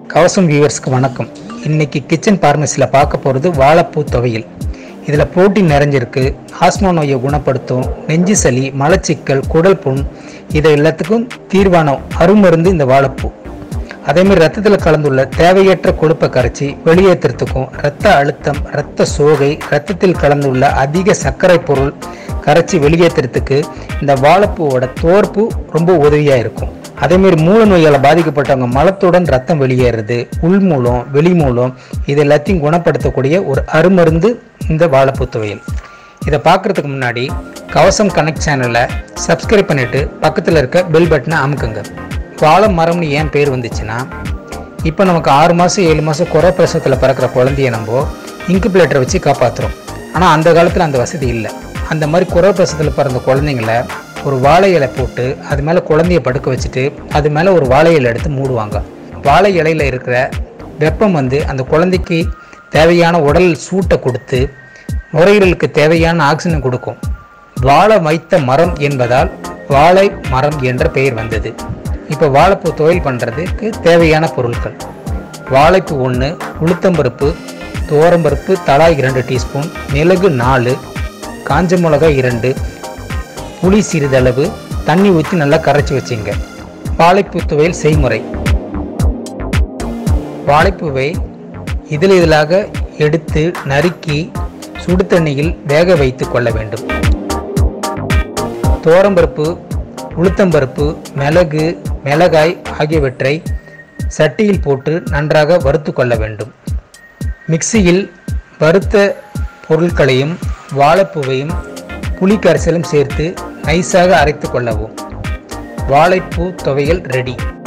கவசம் வியூவர்ஸ்க்கு வணக்கம் இன்னைக்கு கிச்சன் பார்மசியில் பார்க்க போகிறது வாழைப்பூ துவையல் இதில் புரோட்டீன் நிறைஞ்சிருக்கு ஆஸ்மா நோயை குணப்படுத்தும் நெஞ்சு சளி மலச்சிக்கல் குடல் புண் இதை எல்லாத்துக்கும் தீர்வான அருமருந்து இந்த வாழைப்பூ அதேமாதிரி ரத்தத்தில் கலந்துள்ள தேவையற்ற கொழுப்பை கரைச்சி வெளியேற்றுறதுக்கும் இரத்த அழுத்தம் இரத்த சோகை ரத்தத்தில் கலந்துள்ள அதிக சர்க்கரை பொருள் கரைச்சி வெளியேற்றுறதுக்கு இந்த வாழைப்பூவோட தோற்பு ரொம்ப உதவியாக இருக்கும் அதேமாரி மூல நோயால் பாதிக்கப்பட்டவங்க மலத்துடன் ரத்தம் வெளியேறுறது உள் மூலம் வெளி மூலம் இது எல்லாத்தையும் குணப்படுத்தக்கூடிய ஒரு அருமருந்து இந்த வாழைப்பூ துவையல் இதை பார்க்குறதுக்கு முன்னாடி கவசம் கனெக்ட் சேனலை சப்ஸ்கிரைப் பண்ணிவிட்டு பக்கத்தில் இருக்க பெல் பட்டனை அமுக்குங்க வாழை மரம்னு ஏன் பேர் வந்துச்சுன்னா இப்போ நமக்கு ஆறு மாதம் ஏழு மாதம் குறை பிரசவத்தில் பிறக்கிற குழந்தைய நம்ம இன்குபேட்டரை வச்சு காப்பாற்றுறோம் ஆனால் அந்த காலத்தில் அந்த வசதி இல்லை அந்த மாதிரி குறை பிரசவத்தில் பிறந்த குழந்தைங்கள ஒரு வாழை இலை போட்டு அது மேலே குழந்தைய படுக்க வச்சுட்டு அது மேலே ஒரு வாழை இலை எடுத்து மூடுவாங்க வாழை இலையில் இருக்கிற வெப்பம் வந்து அந்த குழந்தைக்கு தேவையான உடல் சூட்டை கொடுத்து நுரையீரலுக்கு தேவையான ஆக்சிஜன் கொடுக்கும் வாழை வைத்த மரம் என்பதால் வாழை மரம் என்ற பெயர் வந்தது இப்போ வாழைப்பூ துவையல் பண்ணுறதுக்கு தேவையான பொருட்கள் வாழைப்பூ ஒன்று உளுத்தம்பருப்பு துவரம்பருப்பு தலா இரண்டு டீஸ்பூன் மிளகு நாலு காஞ்ச மிளகாய் இரண்டு புளி சிறிதளவு தண்ணி ஊற்றி நல்லா கரைச்சி வச்சுங்க வாழைப்பூ துவையல் செய்முறை வாழைப்பூவை இதில் இதழாக எடுத்து நறுக்கி சுடு தண்ணியில் வேக வைத்து கொள்ள வேண்டும் தோரம்பருப்பு உளுத்தம்பருப்பு மிளகு மிளகாய் ஆகியவற்றை சட்டியில் போட்டு நன்றாக வறுத்து கொள்ள வேண்டும் மிக்சியில் வறுத்த பொருட்களையும் வாழைப்பூவையும் புளி கரைசலும் சேர்த்து நைஸாக அரைத்து கொள்ளவும் வாழைப்பூ துவையல் ரெடி